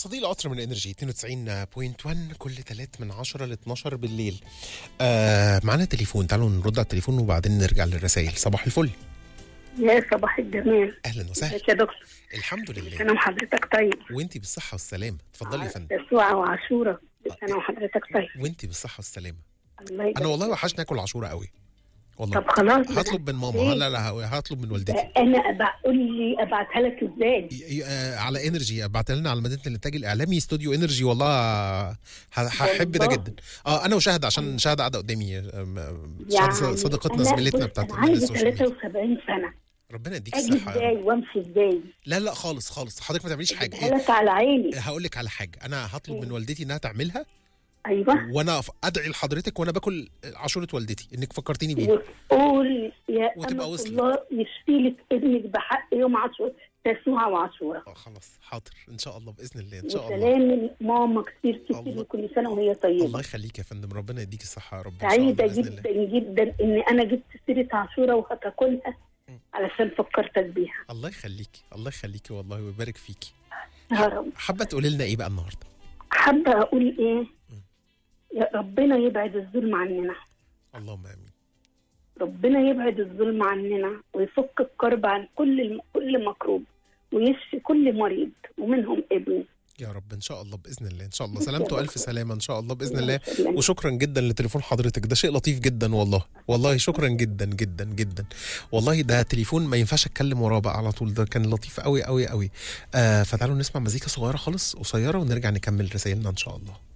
صديق القطر من انرجي 92.1 كل 3 من 10 ل 12 بالليل آه معانا تليفون تعالوا نرد على التليفون وبعدين نرجع للرسائل صباح الفل يا صباح الجمال اهلا وسهلا ازيك يا دكتور الحمد لله انا وحضرتك طيب وانتي بالصحه والسلامه اتفضلي يا فندم تسوعة وعاشورة انا وحضرتك طيب وانتي بالصحه والسلامه الله يبارك انا والله وحشني اكل عاشوره قوي والله طب خلاص بقى. هطلب من ماما إيه؟ لا لا هطلب من والدتي انا بقول لي ابعتها لك ازاي ي- ي- آه، على انرجي ابعت لنا على مدينه الانتاج الاعلامي استوديو انرجي والله ه- هحب ده والله. جدا اه انا وشاهد عشان شاهد قاعده قدامي آم، شاهد يعني صديقتنا أنا زميلتنا بص، بتاعت انا عايزه السوشيال ميديا 73 سنه ربنا يديك اجي الصحه يا رب. ازاي وامشي ازاي لا لا خالص خالص حضرتك ما تعمليش حاجه أجيبها لك على عيني هقول لك على حاجه انا هطلب من والدتي انها تعملها ايوه وانا ف- ادعي لحضرتك وانا باكل عاشوره والدتي انك فكرتيني بيها وتقول يا وتبقى أمة وصلت. الله يشفي لك ابنك بحق يوم عاشور تسوعة وعاشورة آه، خلاص حاضر ان شاء الله باذن الله ان شاء الله وسلام ماما كتير كتير الله. وكل سنة وهي طيبة الله يخليك يا فندم ربنا يديك الصحه يا رب ان شاء الله سعيدة باذن الله جدا جدا ان انا جبت سيرة عاشورة وهتاكلها م. علشان فكرتك بيها الله يخليكي الله يخليكي والله ويبارك فيكي يا رب حابه تقولي لنا ايه بقى النهارده حابة اقول ايه يا ربنا يبعد الظلم عننا اللهم امين ربنا يبعد الظلم عننا ويفك الكرب عن كل الم... كل مكروب ويشفي كل مريض ومنهم ابني يا رب ان شاء الله باذن الله ان شاء الله سلامته الف سلامه ان شاء الله باذن الله الله وشكرا جدا لتليفون حضرتك ده شيء لطيف جدا والله والله شكرا جدا جدا جدا والله ده تليفون ما ينفعش اتكلم وراه بقى على طول ده كان لطيف قوي قوي قوي آه فتعالوا نسمع مزيكا صغيره خالص قصيره ونرجع نكمل رسائلنا ان شاء الله